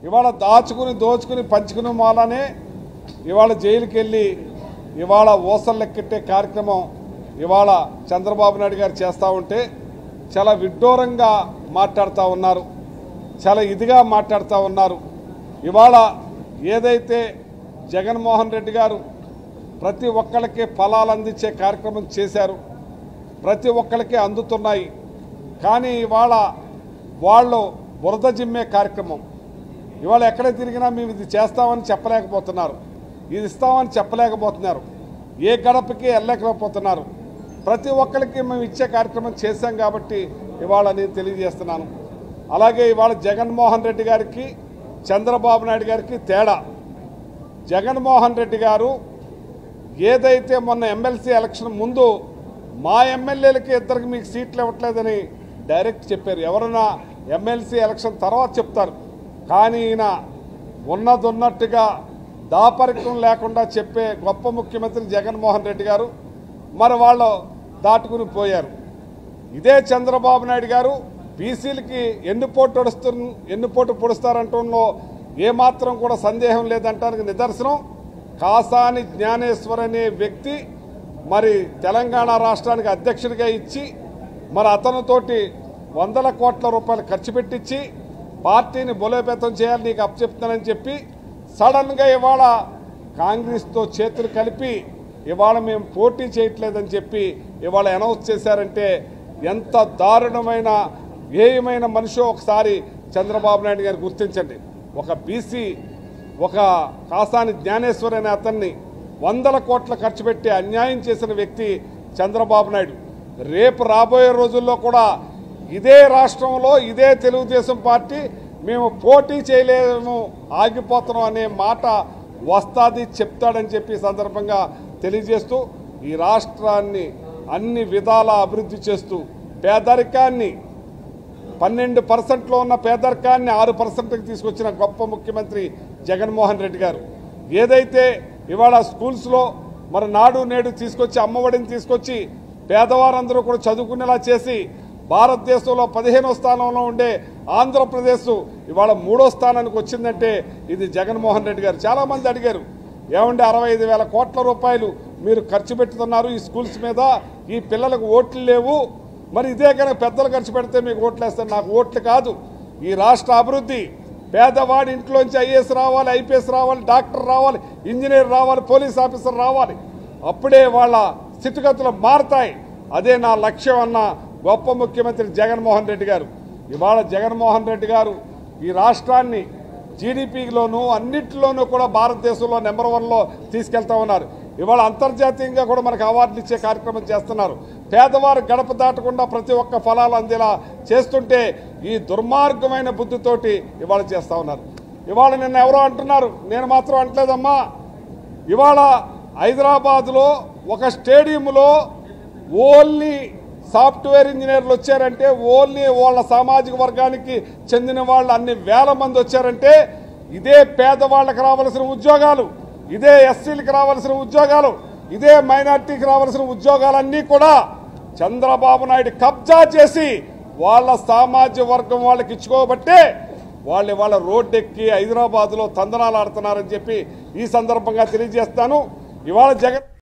ఇవాళ దాచుకుని దోచుకుని పంచుకుని మూలనే ఇవాళ జైలుకి వెళ్ళి ఇవాళ ఊసలు లెక్కెట్టే కార్యక్రమం ఇవాళ చంద్రబాబు నాయుడు గారు చేస్తూ ఉంటే చాలా విడ్డూరంగా మాట్లాడుతూ ఉన్నారు చాలా ఇదిగా మాట్లాడుతూ ఉన్నారు ఇవాళ ఏదైతే జగన్మోహన్ రెడ్డి గారు ప్రతి ఒక్కరికి ఫలాలు అందించే కార్యక్రమం చేశారు ప్రతి ఒక్కరికి అందుతున్నాయి కానీ ఇవాళ వాళ్ళు బురద జిమ్మే కార్యక్రమం ఇవాళ ఎక్కడ తిరిగినా మేము ఇది చేస్తామని చెప్పలేకపోతున్నారు ఇది ఇస్తామని చెప్పలేకపోతున్నారు ఏ గడపకి వెళ్ళలేకపోతున్నారు ప్రతి ఒక్కరికి మేము ఇచ్చే కార్యక్రమం చేశాం కాబట్టి ఇవాళ నేను తెలియజేస్తున్నాను అలాగే ఇవాళ జగన్మోహన్ రెడ్డి గారికి చంద్రబాబు నాయుడు గారికి తేడా జగన్మోహన్ రెడ్డి గారు ఏదైతే మొన్న ఎమ్మెల్సీ ఎలక్షన్ ముందు మా ఎమ్మెల్యేలకి ఇద్దరికి మీకు సీట్లు ఇవ్వట్లేదని డైరెక్ట్ చెప్పారు ఎవరైనా ఎమ్మెల్సీ ఎలక్షన్ తర్వాత చెప్తారు కానీ ఈయన ఉన్నదున్నట్టుగా దాపరికం లేకుండా చెప్పే గొప్ప ముఖ్యమంత్రి జగన్మోహన్ రెడ్డి గారు మరి వాళ్ళు దాటుకుని పోయారు ఇదే చంద్రబాబు నాయుడు గారు బీసీలకి ఎన్నుపోటు పొడుస్తు ఎన్నుపోటు పొడుస్తారంటంలో ఏమాత్రం కూడా సందేహం లేదంటానికి నిదర్శనం కాసాని జ్ఞానేశ్వర్ అనే వ్యక్తి మరి తెలంగాణ రాష్ట్రానికి అధ్యక్షుడిగా ఇచ్చి మరి అతనితోటి వందల కోట్ల రూపాయలు ఖర్చు పెట్టించి పార్టీని బలోపేతం చేయాలి నీకు అప్పచెప్తానని చెప్పి సడన్గా ఇవాళ కాంగ్రెస్తో చేతులు కలిపి ఇవాళ మేము పోటీ చేయట్లేదని చెప్పి ఇవాళ అనౌన్స్ చేశారంటే ఎంత దారుణమైన ఏయమైన మనిషో ఒకసారి చంద్రబాబు నాయుడు గారు గుర్తించండి ఒక బీసీ ఒక కాసాని జ్ఞానేశ్వర్ అనే అతన్ని వందల కోట్ల ఖర్చు పెట్టి అన్యాయం చేసిన వ్యక్తి చంద్రబాబు నాయుడు రేపు రాబోయే రోజుల్లో కూడా ఇదే రాష్ట్రంలో ఇదే తెలుగుదేశం పార్టీ మేము పోటీ చేయలేము ఆగిపోతున్నాం అనే మాట వస్తాది చెప్తాడని చెప్పి ఈ సందర్భంగా తెలియజేస్తూ ఈ రాష్ట్రాన్ని అన్ని విధాల అభివృద్ధి చేస్తూ పేదరికాన్ని పన్నెండు పర్సెంట్లో ఉన్న పేదరికాన్ని ఆరు పర్సెంట్కి తీసుకొచ్చిన గొప్ప ముఖ్యమంత్రి జగన్మోహన్ రెడ్డి గారు ఏదైతే ఇవాళ స్కూల్స్లో మరి నాడు నేడు తీసుకొచ్చి అమ్మఒడిని తీసుకొచ్చి పేదవారందరూ కూడా చదువుకునేలా చేసి భారతదేశంలో పదిహేనో స్థానంలో ఉండే ఆంధ్రప్రదేశ్ ఇవాళ మూడో స్థానానికి వచ్చిందంటే ఇది జగన్మోహన్ రెడ్డి గారు చాలామంది అడిగారు ఏమంటే అరవై ఐదు వేల కోట్ల రూపాయలు మీరు ఖర్చు పెడుతున్నారు ఈ స్కూల్స్ మీద ఈ పిల్లలకు ఓట్లు లేవు మరి ఇదే కనుక పెద్దలు ఖర్చు పెడితే మీకు ఓట్లు వేస్తారు నాకు ఓట్లు కాదు ఈ రాష్ట్ర అభివృద్ధి పేదవాడి ఇంట్లోంచి ఐఏఎస్ రావాలి ఐపీఎస్ రావాలి డాక్టర్ రావాలి ఇంజనీర్ రావాలి పోలీస్ ఆఫీసర్ రావాలి అప్పుడే వాళ్ళ స్థితిగతులు మారుతాయి అదే నా లక్ష్యం అన్న గొప్ప ముఖ్యమంత్రి జగన్మోహన్ రెడ్డి గారు ఇవాళ జగన్మోహన్ రెడ్డి గారు ఈ రాష్ట్రాన్ని జీడిపిలోనూ అన్నింటిలోనూ కూడా భారతదేశంలో నెంబర్ వన్లో తీసుకెళ్తా ఉన్నారు ఇవాళ అంతర్జాతీయంగా కూడా మనకు అవార్డులు ఇచ్చే కార్యక్రమం చేస్తున్నారు పేదవారు గడప దాటకుండా ప్రతి ఒక్క ఫలాలు అందేలా చేస్తుంటే ఈ దుర్మార్గమైన బుద్ధితోటి ఇవాళ చేస్తా ఉన్నారు ఇవాళ నిన్న ఎవరో అంటున్నారు నేను మాత్రం అంటలేదమ్మా ఇవాళ హైదరాబాద్లో ఒక స్టేడియంలో ఓన్లీ సాఫ్ట్వేర్ ఇంజనీర్లు వచ్చారంటే ఓన్లీ వాళ్ళ సామాజిక వర్గానికి చెందిన వాళ్ళు అన్ని వేల మంది వచ్చారంటే ఇదే పేదవాళ్ళకి రావాల్సిన ఉద్యోగాలు ఇదే ఎస్సీలకు రావాల్సిన ఉద్యోగాలు ఇదే మైనార్టీకి రావాల్సిన ఉద్యోగాలన్నీ కూడా చంద్రబాబు నాయుడు కబ్జా చేసి వాళ్ళ సామాజిక వర్గం వాళ్ళకి ఇచ్చుకోబట్టే వాళ్ళు ఇవాళ రోడ్డెక్కి హైదరాబాద్లో తందనాలు ఆడుతున్నారని చెప్పి ఈ సందర్భంగా తెలియజేస్తాను ఇవాళ జగన్